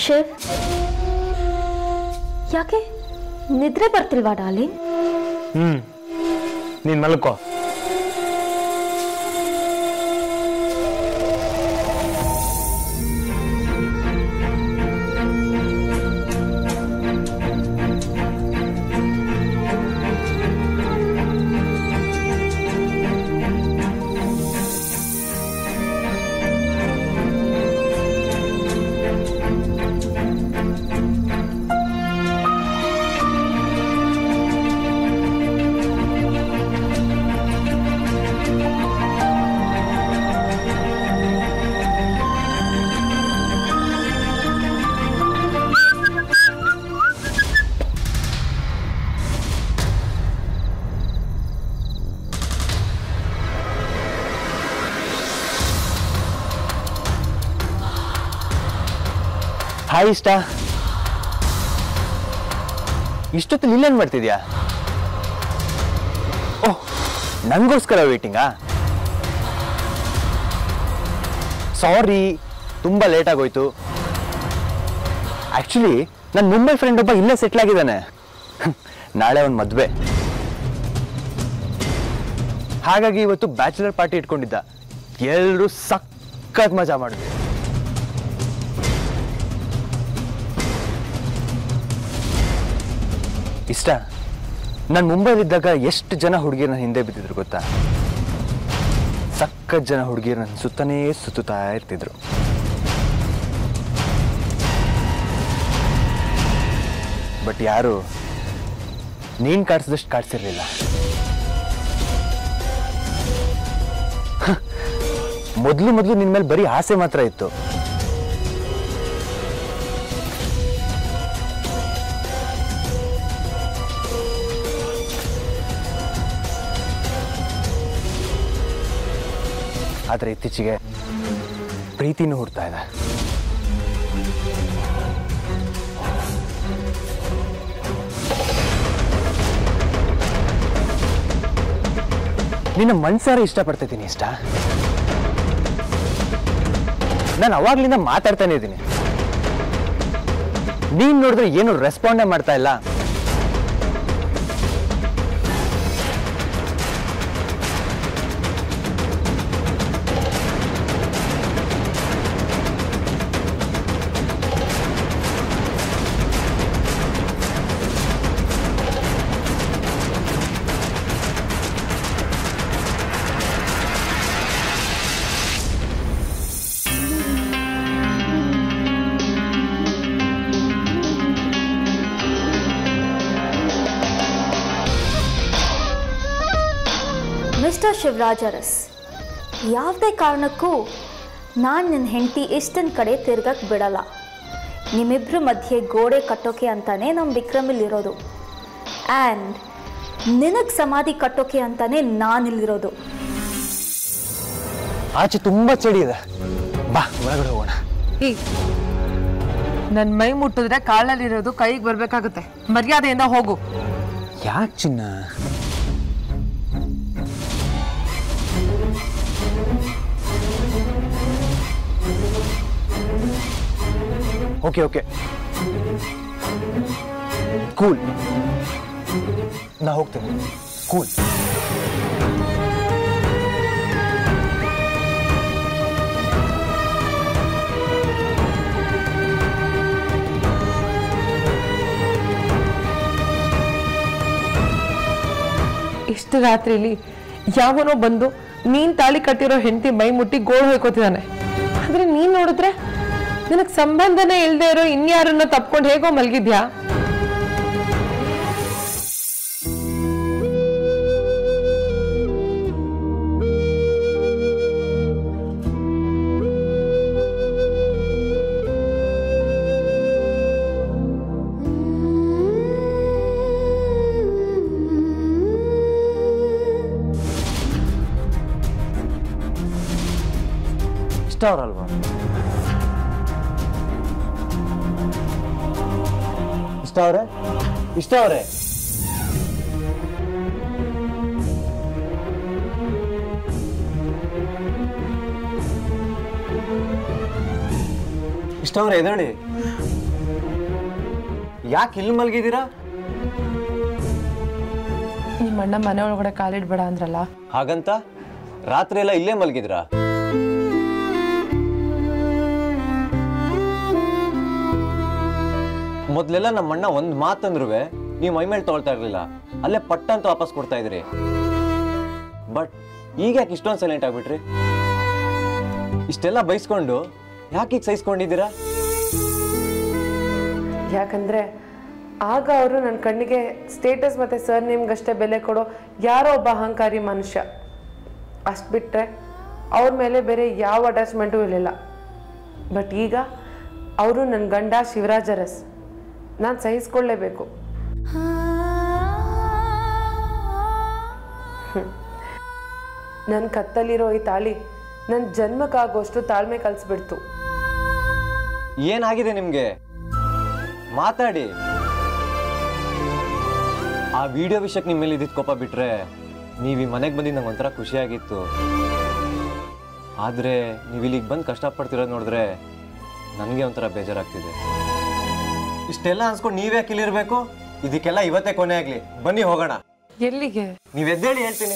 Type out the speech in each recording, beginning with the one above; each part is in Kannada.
ಶಿವ್ ಯಾಕೆ ನಿದ್ರೆ ಬರ್ತಿಲ್ವಾ ಡಾರ್ಲಿಂಗ್ ಹ್ಮ್ ನೀನ್ ಮಲ್ಕೋ ಹಾಯ್ ಇಷ್ಟ ಇಷ್ಟೊತ್ತು ನಿಲ್ಲೇನ್ ಮಾಡ್ತಿದ್ಯಾ ಓಹ್ ನಂಗೋಸ್ಕರ ವೇಟಿಂಗಾ ಸಾರಿ ತುಂಬ ಲೇಟ್ ಆಗೋಯ್ತು ಆಕ್ಚುಲಿ ನನ್ನ ಮುಂಬೈ ಫ್ರೆಂಡ್ ಒಬ್ಬ ಇಲ್ಲೇ ಸೆಟ್ಲ್ ಆಗಿದ್ದಾನೆ ನಾಳೆ ಅವನ್ ಮದ್ವೆ ಹಾಗಾಗಿ ಇವತ್ತು ಬ್ಯಾಚುಲರ್ ಪಾರ್ಟಿ ಇಟ್ಕೊಂಡಿದ್ದ ಎಲ್ಲರೂ ಸಖತ್ ಮಜಾ ಮಾಡಿದ್ವಿ ಇಷ್ಟ ನಾನು ಮುಂಬೈಲಿದ್ದಾಗ ಎಷ್ಟು ಜನ ಹುಡುಗಿರನ್ನ ಹಿಂದೆ ಬಿದ್ದಿದ್ರು ಗೊತ್ತಾ ಸಖತ್ ಜನ ಹುಡುಗಿರು ನನ್ನ ಸುತ್ತನೇ ಸುತ್ತುತ್ತಾ ಇರ್ತಿದ್ರು ಬಟ್ ಯಾರು ನೀನ್ ಕಾಡ್ಸಿದಷ್ಟು ಕಾಡ್ಸಿರ್ಲಿಲ್ಲ ಮೊದಲು ಮೊದಲು ನಿನ್ ಮೇಲೆ ಬರೀ ಆಸೆ ಮಾತ್ರ ಇತ್ತು ಆದ್ರೆ ಇತ್ತೀಚೆಗೆ ಪ್ರೀತಿನೂ ಹುಡ್ತಾ ಇದೆ ನಿನ್ನ ಮನ್ಸಾರ ಇಷ್ಟಪಡ್ತಿದ್ದೀನಿ ಇಷ್ಟ ನಾನು ಅವಾಗ್ಲಿಂದ ಮಾತಾಡ್ತಾನೆ ಇದ್ದೀನಿ ನೀನ್ ನೋಡಿದ್ರೆ ಏನು ರೆಸ್ಪಾಂಡೇ ಮಾಡ್ತಾ ಇಲ್ಲ ಮಿಸ್ಟರ್ ಶಿವರಾಜ್ ಅರಸ್ ಯಾವುದೇ ಕಾರಣಕ್ಕೂ ನಾನು ನಿನ್ನ ಹೆಂಡತಿ ಇಷ್ಟನ ಕಡೆ ತಿರ್ಗಕ್ಕೆ ಬಿಡಲ್ಲ ನಿಮ್ಮಿಬ್ಬರ ಮಧ್ಯೆ ಗೋಡೆ ಕಟ್ಟೋಕೆ ಅಂತಾನೆ ನಮ್ಮ ವಿಕ್ರಮಿಲ್ಲಿರೋದು ಆ್ಯಂಡ್ ನಿನಗೆ ಸಮಾಧಿ ಕಟ್ಟೋಕೆ ಅಂತಾನೆ ನಾನಿಲ್ಲಿರೋದು ಆಚೆ ತುಂಬಾ ಚಳಿ ಇದೆ ಬಾ ಒಳಗಡೆ ಹೋಗೋಣ ಈ ನನ್ ಮೈ ಮುಟ್ಟಿದ್ರೆ ಕಾಲಲ್ಲಿರೋದು ಕೈಗೆ ಬರ್ಬೇಕಾಗುತ್ತೆ ಮರ್ಯಾದೆಯಿಂದ ಹೋಗು ಯಾಕೆ ಚಿನ್ನ ಓಕೆ ಓಕೆ ಕೂಲ್ ನಾ ಹೋಗ್ತೇನೆ ಕೂಲ್ ಇಷ್ಟು ರಾತ್ರಿಲಿ ಯಾವನೋ ಬಂದು ನೀನ್ ತಾಳಿ ಕಟ್ಟಿರೋ ಹೆಂಡತಿ ಮೈ ಮುಟ್ಟಿ ಗೋಳು ಹೊಯ್ಕೋತಿದ್ದಾನೆ ಆದ್ರೆ ನೀನ್ ನೋಡಿದ್ರೆ ನಿನಗ್ ಸಂಬಂಧನೇ ಇಲ್ದೇ ಇರೋ ಇನ್ಯಾರನ್ನ ತಪ್ಕೊಂಡು ಹೇಗೋ ಮಲ್ಗಿದ್ಯಾ ಇಷ್ಟ ಅವರಲ್ವಾ ಇಷ್ಟ ಅವ್ರೆ ಇಷ್ಟ ಅವ್ರೆ ಇಷ್ಟವ್ರೆ ಎದಳಿ ಯಾಕೆ ಇಲ್ಲಿ ಮಲಗಿದ್ದೀರಾ ನಿಮ್ಮ ಅಣ್ಣ ಮನೆ ಒಳಗಡೆ ಕಾಲಿಡ್ಬೇಡ ಅಂದ್ರಲ್ಲ ಹಾಗಂತ ರಾತ್ರಿ ಎಲ್ಲ ಇಲ್ಲೇ ಮಲಗಿದ್ರಾ ಮೊದ್ಲೆಲ್ಲ ನಮ್ಮ ಅಣ್ಣ ಒಂದ್ ಮಾತಂದ್ರು ನೀವು ಮೈ ಮೇಲೆ ತೊಗೊಳ್ತಾ ಇರ್ಲಿಲ್ಲ ಅಲ್ಲೇ ಪಟ್ಟ ಅಂತ ವಾಪಸ್ ಕೊಡ್ತಾ ಇದ್ರಿ ಬಟ್ ಈಗ ಯಾಕೆ ಇಷ್ಟೊಂದು ಸೈಲೆಂಟ್ ಆಗ್ಬಿಟ್ರಿ ಇಷ್ಟೆಲ್ಲ ಬೈಸ್ಕೊಂಡು ಯಾಕೆ ಈಗ ಸಹಿಸ್ಕೊಂಡಿದ್ದೀರಾ ಯಾಕಂದ್ರೆ ಆಗ ಅವರು ನನ್ನ ಕಣ್ಣಿಗೆ ಸ್ಟೇಟಸ್ ಮತ್ತೆ ಸರ್ ನೇಮ್ಗಷ್ಟೇ ಬೆಲೆ ಕೊಡೋ ಯಾರೋ ಒಬ್ಬ ಅಹಂಕಾರಿ ಮನುಷ್ಯ ಅಷ್ಟು ಬಿಟ್ಟರೆ ಅವ್ರ ಮೇಲೆ ಬೇರೆ ಯಾವ ಅಟ್ಯಾಚ್ಮೆಂಟು ಇರಲಿಲ್ಲ ಬಟ್ ಈಗ ಅವರು ನನ್ನ ಗಂಡ ಶಿವರಾಜ್ ಅರಸ್ ನಾನು ಸಹಿಸ್ಕೊಳ್ಳೇಬೇಕು ನನ್ನ ಕತ್ತಲಿರೋ ಈ ತಾಳಿ ನನ್ನ ಜನ್ಮಕ್ಕಾಗೋಷ್ಟು ತಾಳ್ಮೆ ಕಲಿಸ್ಬಿಡ್ತು ಏನಾಗಿದೆ ನಿಮ್ಗೆ ಮಾತಾಡಿ ಆ ವಿಡಿಯೋ ವಿಷಯಕ್ಕೆ ನಿಮ್ಮ ಮೇಲೆ ಇದ್ದಿದ್ ಕೋಪ ಬಿಟ್ರೆ ನೀವು ಈ ಮನೆಗೆ ಬಂದಿದ್ದು ನಂಗೆ ಒಂಥರ ಖುಷಿಯಾಗಿತ್ತು ಆದ್ರೆ ನೀವು ಇಲ್ಲಿಗೆ ಬಂದು ಕಷ್ಟಪಡ್ತಿರೋದು ನೋಡಿದ್ರೆ ನನಗೆ ಒಂಥರ ಬೇಜಾರಾಗ್ತಿದೆ ಇಷ್ಟೆಲ್ಲ ಅನ್ಸ್ಕೊಂಡು ನೀವೇ ಇಲ್ಲಿರ್ಬೇಕು ಇದಕ್ಕೆಲ್ಲ ಇವತ್ತೇ ಕೊನೆ ಆಗ್ಲಿ ಬನ್ನಿ ಹೋಗೋಣ ಎಲ್ಲಿಗೆ ನೀವ್ ಎದ್ದೇಳಿ ಹೇಳ್ತೀನಿ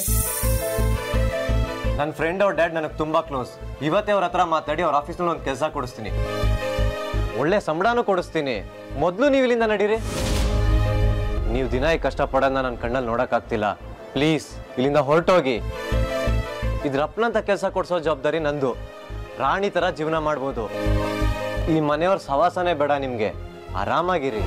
ನನ್ನ ಫ್ರೆಂಡ್ ಅವ್ರ ಡ್ಯಾಡ್ ನನಗೆ ತುಂಬಾ ಕ್ಲೋಸ್ ಇವತ್ತೇ ಅವ್ರ ಹತ್ರ ಮಾತಾಡಿ ಅವ್ರ ಆಫೀಸ್ನಲ್ಲಿ ಒಂದು ಕೆಲಸ ಕೊಡಿಸ್ತೀನಿ ಒಳ್ಳೆ ಸಂಬಳನೂ ಕೊಡಿಸ್ತೀನಿ ಮೊದಲು ನೀವು ಇಲ್ಲಿಂದ ನಡೀರಿ ನೀವು ದಿನ ಈ ಕಷ್ಟಪಡೋದನ್ನ ನನ್ನ ಕಣ್ಣಲ್ಲಿ ನೋಡೋಕ್ಕಾಗ್ತಿಲ್ಲ ಪ್ಲೀಸ್ ಇಲ್ಲಿಂದ ಹೊರಟೋಗಿ ಇದ್ರಪ್ಪನಂತ ಕೆಲಸ ಕೊಡಿಸೋ ಜವಾಬ್ದಾರಿ ನಂದು ರಾಣಿ ಥರ ಜೀವನ ಮಾಡ್ಬೋದು ಈ ಮನೆಯವ್ರ ಸವಾಸನೇ ಬೇಡ ನಿಮಗೆ ಆರಾಮಾಗಿರಿ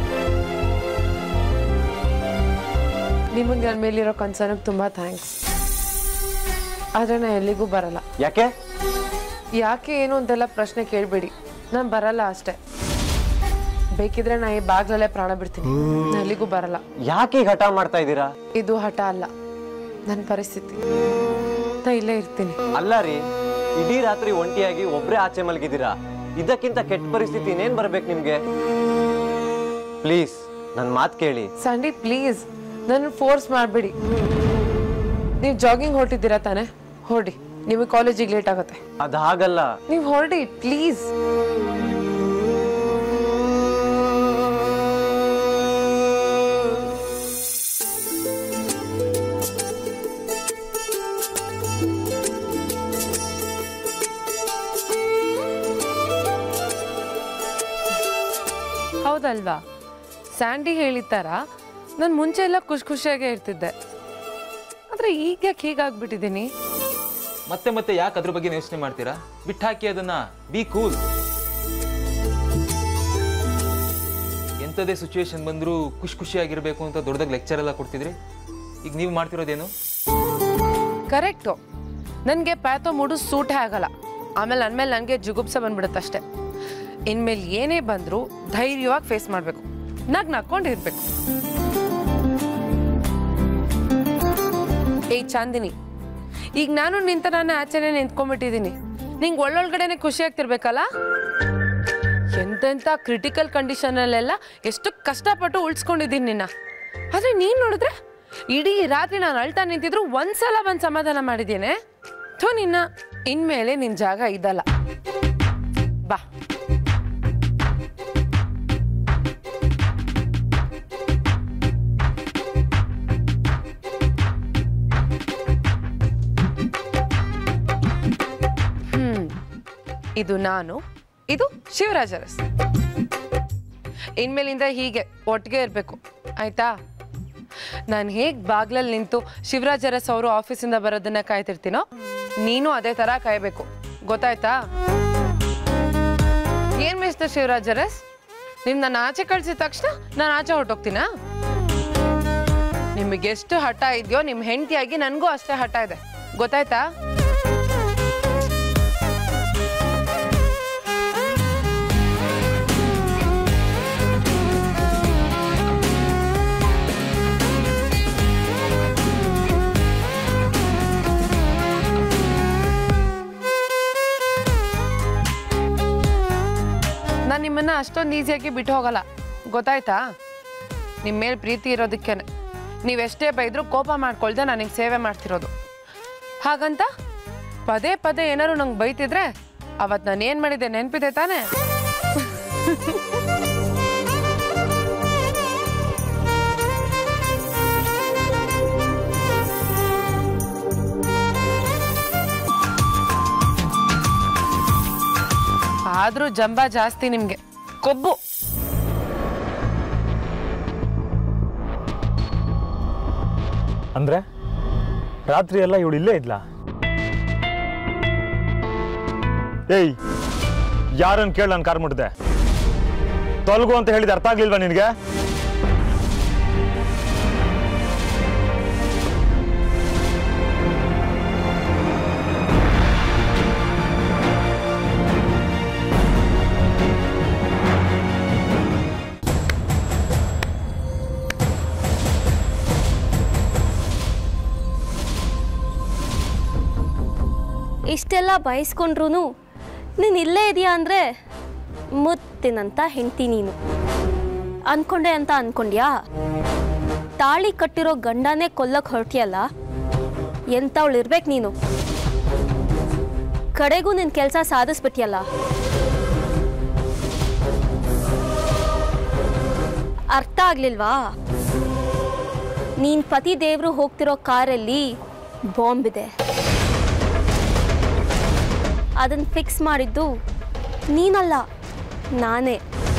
ನಿಮಗೆ ನನ್ನ ಮೇಲಿರೋ ಕನ್ಸರ್ನಿಗೆ ತುಂಬ ಥ್ಯಾಂಕ್ಸ್ ಆದರೆ ನಾನು ಎಲ್ಲಿಗೂ ಬರಲ್ಲ ಯಾಕೆ ಯಾಕೆ ಏನು ಅಂತೆಲ್ಲ ಪ್ರಶ್ನೆ ಕೇಳಬೇಡಿ ನಾನು ಬರಲ್ಲ ಅಷ್ಟೇ ಬೇಕಿದ್ರೆ ನಾ ಈ ಬಾಗ್ಲಲ್ಲೇ ಪ್ರಾಣ ಬಿಡ್ತೀನಿ ನಾನು ಎಲ್ಲಿಗೂ ಬರಲ್ಲ ಯಾಕೆ ಈಗ ಹಠ ಮಾಡ್ತಾ ಇದ್ದೀರಾ ಇದು ಹಠ ಅಲ್ಲ ನನ್ನ ಪರಿಸ್ಥಿತಿ ನಾ ಇಲ್ಲೇ ಇರ್ತೀನಿ ಅಲ್ಲ ರೀ ಇಡೀ ರಾತ್ರಿ ಒಂಟಿಯಾಗಿ ಒಬ್ರೇ ಆಚೆ ಮಲಗಿದ್ದೀರಾ ಇದಕ್ಕಿಂತ ಕೆಟ್ಟ ಪರಿಸ್ಥಿತಿ ಇನ್ನೇನ್ ಬರ್ಬೇಕು ನಿಮ್ಗೆ ಪ್ಲೀಸ್ ನನ್ ಮಾತ್ ಕೇಳಿ ಸ್ಯಾಂಡಿ ಪ್ಲೀಸ್ ನನ್ನ ಫೋರ್ಸ್ ಮಾಡಬೇಡಿ ನೀವು ಜಾಗಿಂಗ್ ಹೊರಟಿದ್ದೀರಾ ತಾನೆ ಹೊರಡಿ ನಿಮಗೆ ಕಾಲೇಜಿಗೆ ಲೇಟ್ ಆಗುತ್ತೆ ಅದ್ ಹಾಗಲ್ಲ ನೀವು ಹೊರಡಿ ಪ್ಲೀಸ್ ಹೌದಲ್ವಾ ಸ್ಯಾಂಡಿ ಹೇಳಿದ ಥರ ನಾನು ಮುಂಚೆ ಎಲ್ಲ ಖುಷಿ ಖುಷಿಯಾಗೇ ಇರ್ತಿದ್ದೆ ಆದರೆ ಈಗ ಯಾಕೆ ಹೀಗಾಗ್ಬಿಟ್ಟಿದ್ದೀನಿ ಮತ್ತೆ ಮತ್ತೆ ಯಾಕೆ ಅದ್ರ ಬಗ್ಗೆ ಯೋಚನೆ ಮಾಡ್ತೀರಾ ಬಿಟ್ಟಾಕಿ ಅದನ್ನ ಬಿ ಕೂಲ್ ಎಂಥದೇ ಸಿಚುವೇಶನ್ ಬಂದರೂ ಖುಷಿ ಖುಷಿಯಾಗಿರ್ಬೇಕು ಅಂತ ದೊಡ್ಡದಾಗಿ ಲೆಕ್ಚರ್ ಎಲ್ಲ ಕೊಡ್ತಿದ್ರಿ ಈಗ ನೀವು ಮಾಡ್ತಿರೋದೇನು ಕರೆಕ್ಟು ನನಗೆ ಪ್ಯಾಥೋ ಮೂಡು ಸೂಟೇ ಆಗಲ್ಲ ಆಮೇಲೆ ಅಂದಮೇಲೆ ನನಗೆ ಜುಗುಪ್ಸೆ ಬಂದ್ಬಿಡುತ್ತೆ ಅಷ್ಟೇ ಇನ್ಮೇಲೆ ಏನೇ ಬಂದರೂ ಧೈರ್ಯವಾಗಿ ಫೇಸ್ ಮಾಡಬೇಕು ನಗ್ ನಕ್ಕೊಂಡಿರ್ಬೇಕು ಏಯ್ ಚಾಂದಿನಿ ಈಗ ನಾನು ನಿಂತ ನಾನು ಆಚೆನೆ ನಿಂತ್ಕೊಂಡ್ಬಿಟ್ಟಿದ್ದೀನಿ ನಿಂಗೆ ಒಳ್ಳೊಳಗಡೆನೆ ಖುಷಿ ಆಗ್ತಿರ್ಬೇಕಲ್ಲ ಎಂತೆಂಥ ಕ್ರಿಟಿಕಲ್ ಕಂಡೀಷನಲ್ಲೆಲ್ಲ ಎಷ್ಟು ಕಷ್ಟಪಟ್ಟು ಉಳಿಸ್ಕೊಂಡಿದ್ದೀನಿ ನಿನ್ನ ಆದರೆ ನೀನು ನೋಡಿದ್ರೆ ಇಡೀ ರಾತ್ರಿ ನಾನು ಅಳ್ತಾ ನಿಂತಿದ್ರು ಒಂದ್ಸಲ ಬಂದು ಸಮಾಧಾನ ಮಾಡಿದ್ದೇನೆ ಥೋ ನಿನ್ನ ಇನ್ಮೇಲೆ ನಿನ್ನ ಜಾಗ ಇದಲ್ಲ ಬಾ ಹ್ಮ್ ಇದು ನಾನು ಇದು ಶಿವರಾಜ ಅರಸ್ ಇನ್ಮೇಲಿಂದ ಹೀಗೆ ಒಟ್ಟಿಗೆ ಇರಬೇಕು ಆಯ್ತಾ ನಾನು ಹೇಗೆ ಬಾಗ್ಲಲ್ಲಿ ನಿಂತು ಶಿವರಾಜ್ ಅರಸ್ ಅವರು ಆಫೀಸಿಂದ ಬರೋದನ್ನ ಕಾಯ್ತಿರ್ತೀನೋ ನೀನು ಅದೇ ಥರ ಕಾಯಬೇಕು ಗೊತ್ತಾಯ್ತಾ ಏನ್ ಮಿಸ್ಟರ್ ಶಿವರಾಜ್ ಅರಸ್ ನಿಮ್ ನನ್ನ ಆಚೆ ಕಳ್ಸಿದ ತಕ್ಷಣ ನಾನು ಆಚೆ ಹೊರಟೋಗ್ತೀನಾ ನಿಮಗೆ ಎಷ್ಟು ಹಠ ಇದೆಯೋ ನಿಮ್ಮ ಹೆಂಡತಿಯಾಗಿ ನನಗೂ ಅಷ್ಟೇ ಹಠ ಇದೆ ಗೊತ್ತಾಯ್ತಾ ನಾನು ನಿಮ್ಮನ್ನ ಅಷ್ಟೊಂದು ಈಸಿಯಾಗಿ ಬಿಟ್ಟು ಹೋಗಲ್ಲ ಗೊತ್ತಾಯ್ತಾ ನಿಮ್ಮ ಮೇಲೆ ಪ್ರೀತಿ ಇರೋದಕ್ಕೇನೆ ನೀವೆಷ್ಟೇ ಬೈದರೂ ಕೋಪ ಮಾಡ್ಕೊಳ್ದೆ ನನಗೆ ಸೇವೆ ಮಾಡ್ತಿರೋದು ಹಾಗಂತ ಪದೇ ಪದೇ ಏನಾದ್ರು ನಂಗೆ ಬೈತಿದ್ರೆ ಅವತ್ತು ನಾನು ಏನು ಮಾಡಿದ್ದೆ ನೆನಪಿದೆ ತಾನೇ ಆದ್ರೂ ಜಂಬ ಜಾಸ್ತಿ ನಿಮ್ಗೆ ಕೊಬ್ಬು ಅಂದ್ರೆ ರಾತ್ರಿ ಎಲ್ಲ ಇವಳು ಇಲ್ಲೇ ಇದ್ಲಾ ಏಯ್ ಯಾರನ್ನ ಕೇಳಿ ನಾನು ಕಾರ್ ಮುಟ್ಟಿದೆ ತೊಲಗು ಅಂತ ಹೇಳಿದ ಅರ್ಥ ಆಗ್ಲಿಲ್ವಾ ನಿನಗೆ ಇಷ್ಟೆಲ್ಲ ಬಯಸ್ಕೊಂಡ್ರು ನೀನು ಇಲ್ಲೇ ಇದೆಯಾ ಅಂದರೆ ಮುತ್ತಿನಂತ ಹೆಂಡ್ತಿ ನೀನು ಅನ್ಕೊಂಡೆ ಅಂತ ಅನ್ಕೊಂಡ್ಯಾ ತಾಳಿ ಕಟ್ಟಿರೋ ಗಂಡನೇ ಕೊಲ್ಲಕ್ಕೆ ಹೊರಟಿಯಲ್ಲ ಎಂಥವಳು ಇರ್ಬೇಕು ನೀನು ಕಡೆಗೂ ನಿನ್ನ ಕೆಲಸ ಸಾಧಿಸ್ಬಿಟ್ಟಿಯಲ್ಲ ಅರ್ಥ ಆಗ್ಲಿಲ್ವಾ ನೀನ್ ಪತಿ ದೇವ್ರು ಹೋಗ್ತಿರೋ ಕಾರಲ್ಲಿ ಬಾಂಬ್ ಇದೆ ಅದನ್ನ ಫಿಕ್ಸ್ ಮಾಡಿದ್ದು ನೀನಲ್ಲ ನಾನೇ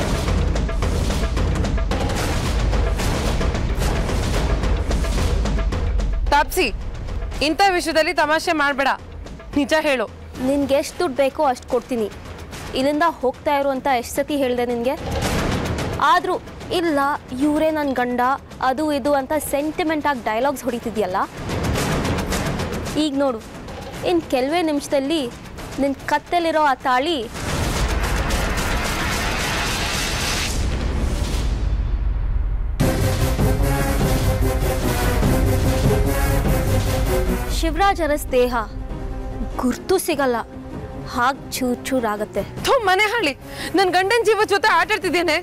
ತಾಪ್ಸಿ ಇಂಥ ವಿಷಯದಲ್ಲಿ ತಮಾಷೆ ಮಾಡಬೇಡ ನಿಜ ಹೇಳು ನಿನ್ಗೆ ಎಷ್ಟು ದುಡ್ಡು ಬೇಕೋ ಅಷ್ಟು ಕೊಡ್ತೀನಿ ಇಲ್ಲಿಂದ ಹೋಗ್ತಾ ಇರು ಅಂತ ಎಷ್ಟು ಸತಿ ಹೇಳಿದೆ ನಿನಗೆ ಆದರೂ ಇಲ್ಲ ಇವರೇ ನನ್ನ ಗಂಡ ಅದು ಇದು ಅಂತ ಸೆಂಟಿಮೆಂಟ್ ಆಗಿ ಡೈಲಾಗ್ಸ್ ಹೊಡಿತಿದ್ಯಲ್ಲ ಈಗ ನೋಡು ಇನ್ನು ಕೆಲವೇ ನಿಮಿಷದಲ್ಲಿ ನಿನ್ನ ಕತ್ತಲಿರೋ ಆ ತಾಳಿ ಶಿವರಾಜ್ ಅರಸ್ ದೇಹ ಗುರ್ತು ಸಿಗಲ್ಲ ಹಾಗೆ ಚೂರ್ ಚೂರಾಗತ್ತೆ ಥು ಮನೆ ಹಾಳಿ ನನ್ನ ಗಂಡನ ಜೀವ ಜೊತೆ ಆಟಾಡ್ತಿದ್ದೇನೆ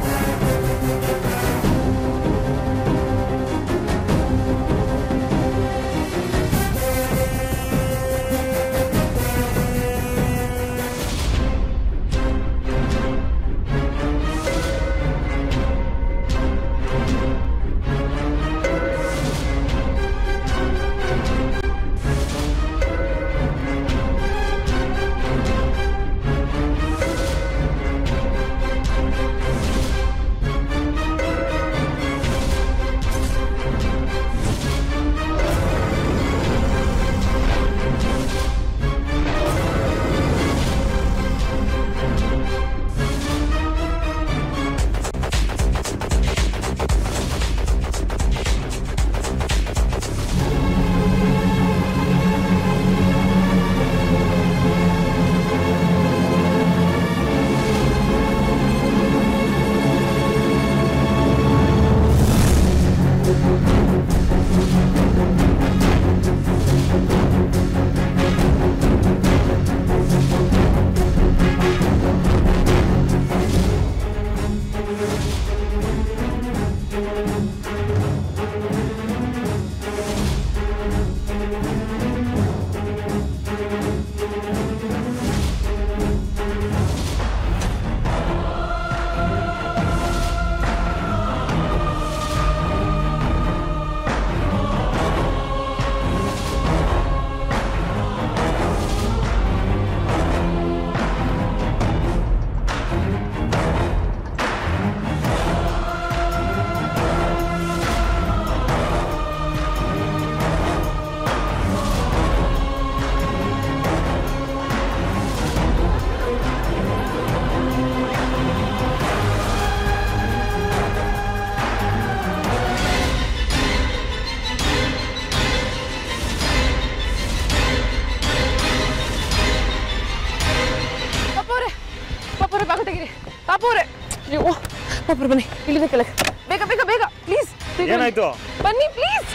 ಪಾಪವ್ರೆ ಪಾಪವ್ರೆ ಬಾಗ ತೆಗೀರಿ ಪಾಪವ್ರೆ ನೀವು ಪಾಪವ್ರೆ ಬನ್ನಿ ಇಲ್ಲಿಂದ ಕೆಳಗೆ ಬೇಗ ಬೇಗ ಬೇಗ ಪ್ಲೀಸ್ ಏನಾಯ್ತು ಬನ್ನಿ ಪ್ಲೀಸ್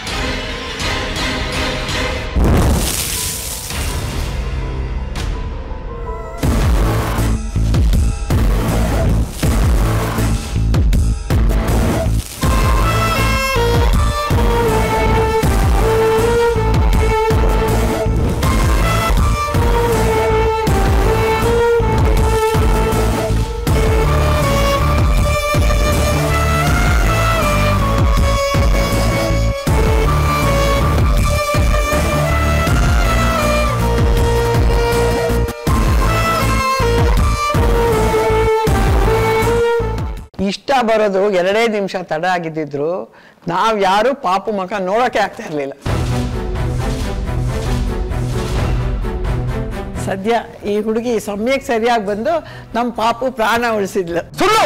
ಆ ಬರೋದು ಎರಡೇ ನಿಮಿಷ ತಡ ಆಗಿದ್ದಿದ್ರು ನಾವು ಯಾರು ಪಾಪು ಮುಖ ನೋಡೋಕೆ ಆಗ್ತಾ ಇರಲಿಲ್ಲ ಸದ್ಯ ಈ ಹುಡುಗಿ ಸಮಯಕ್ಕೆ ಸರಿಯಾಗಿ ಬಂದು ನಮ್ಮ ಪಾಪು ಪ್ರಾಣ ಉಳಿಸಿದ್ಲು ಸುಳ್ಳು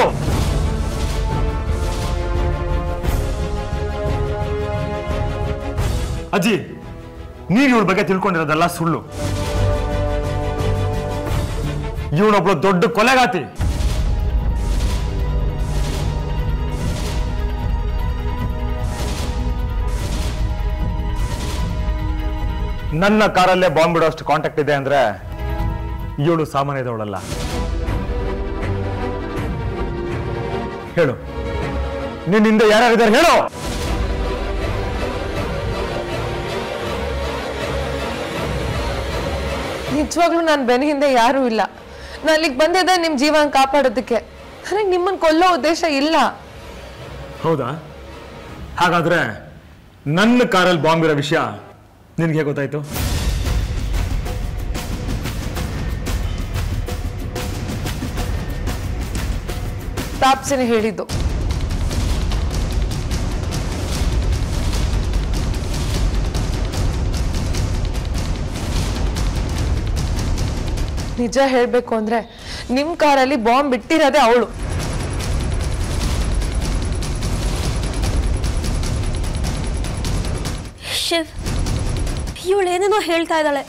ಅಜ್ಜಿ ನೀವು ಇವಳ ಬಗ್ಗೆ ತಿಳ್ಕೊಂಡಿರೋದೆಲ್ಲ ಸುಳ್ಳು ಇವಳೊಬ್ಳು ದೊಡ್ಡ ಕೊಲೆಗಾತಿ ನನ್ನ ಕಾರಲ್ಲೇ ಬಾಂಬ್ ಬಿಡೋಷ್ಟು ಕಾಂಟ್ಯಾಕ್ಟ್ ಇದೆ ಅಂದ್ರೆ ಇವಳು ಸಾಮಾನ್ಯದವಳಲ್ಲ ಹೇಳು ನಿನ್ನ ಹಿಂದೆ ಯಾರ್ಯಾರಿದ್ದಾರೆ ಹೇಳು ನಿಜವಾಗ್ಲೂ ನಾನು ಬೆನ್ನ ಹಿಂದೆ ಯಾರೂ ಇಲ್ಲ ನಾನು ಇಲ್ಲಿಗೆ ಬಂದಿದ್ದೆ ನಿಮ್ಮ ಜೀವನ ಕಾಪಾಡೋದಕ್ಕೆ ನನಗೆ ನಿಮ್ಮನ್ನು ಕೊಲ್ಲೋ ಉದ್ದೇಶ ಇಲ್ಲ ಹೌದಾ ಹಾಗಾದ್ರೆ ನನ್ನ ಕಾರಲ್ಲಿ ಬಾಂಬ್ ಇರೋ ವಿಷಯ ನಿನಗೆ ಗೊತ್ತಾಯ್ತು ತಾಪ್ಸಿನ ಹೇಳಿದ್ದು ನಿಜ ಹೇಳಬೇಕು ಅಂದ್ರೆ ನಿಮ್ಮ ಕಾರಲ್ಲಿ ಬಾಂಬ್ ಬಿಟ್ಟಿರೋದೇ ಅವಳು ಶಿವ್ ಇವಳು ಏನೇನೋ ಹೇಳ್ತಾ ಇದ್ದಾಳೆ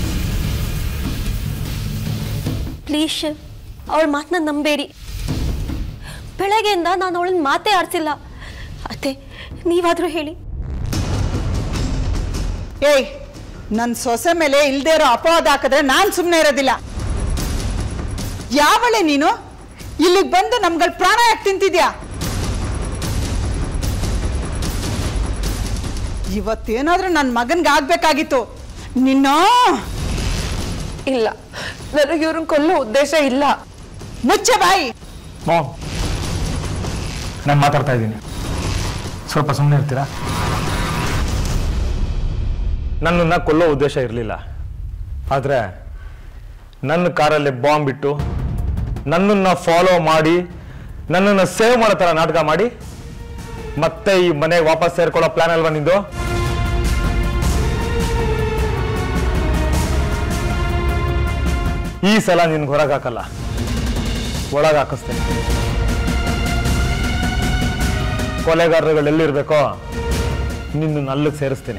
ಪ್ಲೀಸ್ ಶಿವ್ ಅವಳ ಮಾತನ್ನ ನಂಬೇಡಿ ಬೆಳಗ್ಗೆಯಿಂದ ನಾನು ಅವಳನ್ನ ಮಾತೇ ಆಡ್ಸಿಲ್ಲ ಅತ್ತೆ ನೀವಾದರೂ ಹೇಳಿ ಏಯ್ ನನ್ನ ಸೊಸೆ ಮೇಲೆ ಇಲ್ದೇ ಇರೋ ಅಪವಾದ ಹಾಕಿದ್ರೆ ನಾನು ಸುಮ್ಮನೆ ಇರೋದಿಲ್ಲ ಯಾವಳೆ ನೀನು ಇಲ್ಲಿಗೆ ಬಂದು ನಮ್ಗಳ ಪ್ರಾಣ ಯಾಕೆ ತಿಂತಿದ್ಯಾ ಇವತ್ತೇನಾದ್ರೂ ನನ್ನ ಮಗನ್ಗೆ ಆಗ್ಬೇಕಾಗಿತ್ತು ನಿನ್ನ ಇಲ್ಲ ನನಗೆ ಇವ್ರನ್ನ ಕೊಲ್ಲೋ ಉದ್ದೇಶ ಇಲ್ಲ ಮುಚ್ಚೆ ಬಾಯಿ ಮಾಮ್ ನಾನು ಮಾತಾಡ್ತಾ ಇದ್ದೀನಿ ಸ್ವಲ್ಪ ಸುಮ್ಮನೆ ಇರ್ತೀರಾ ನನ್ನನ್ನು ಕೊಲ್ಲೋ ಉದ್ದೇಶ ಇರಲಿಲ್ಲ ಆದರೆ ನನ್ನ ಕಾರಲ್ಲಿ ಬಾಂಬ್ ಬಿಟ್ಟು ನನ್ನನ್ನು ಫಾಲೋ ಮಾಡಿ ನನ್ನನ್ನು ಸೇವ್ ಮಾಡೋ ಥರ ನಾಟಕ ಮಾಡಿ ಮತ್ತೆ ಈ ಮನೆಗೆ ವಾಪಸ್ ಸೇರ್ಕೊಳ್ಳೋ ಪ್ಲಾನ್ ಅಲ್ವಾ ನಿಂದು ಈ ಸಲ ನಿನ್ಗೆ ಹೊರಗೆ ಹಾಕಲ್ಲ ಒಳಗೆ ಹಾಕಿಸ್ತೇನೆ ಕೊಲೆಗಾರರುಗಳು ಎಲ್ಲಿರ್ಬೇಕೋ ನಿನ್ನ ಅಲ್ಲಿಗೆ ಸೇರಿಸ್ತೇನೆ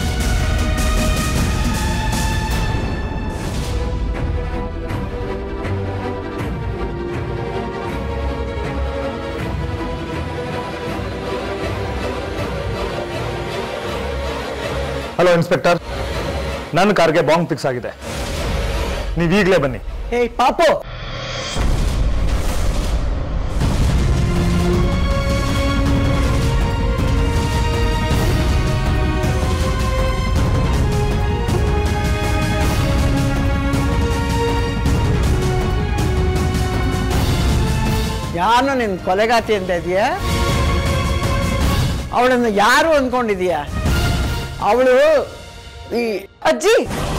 ಹಲೋ ಇನ್ಸ್ಪೆಕ್ಟರ್ ನನ್ನ ಕಾರ್ಗೆ ಬಾಂಬ್ ಫಿಕ್ಸ್ ಆಗಿದೆ ನೀವು ಈಗಲೇ ಬನ್ನಿ ಏಯ್ ಪಾಪು ಯಾನು ನಿನ್ ಕೊಲೆಗಾತಿ ಅಂತ ಇದೆಯಾ ಅವಳನ್ನು ಯಾರು ಅಂದ್ಕೊಂಡಿದೀಯ ಅವಳು ಈ ಅಜ್ಜಿ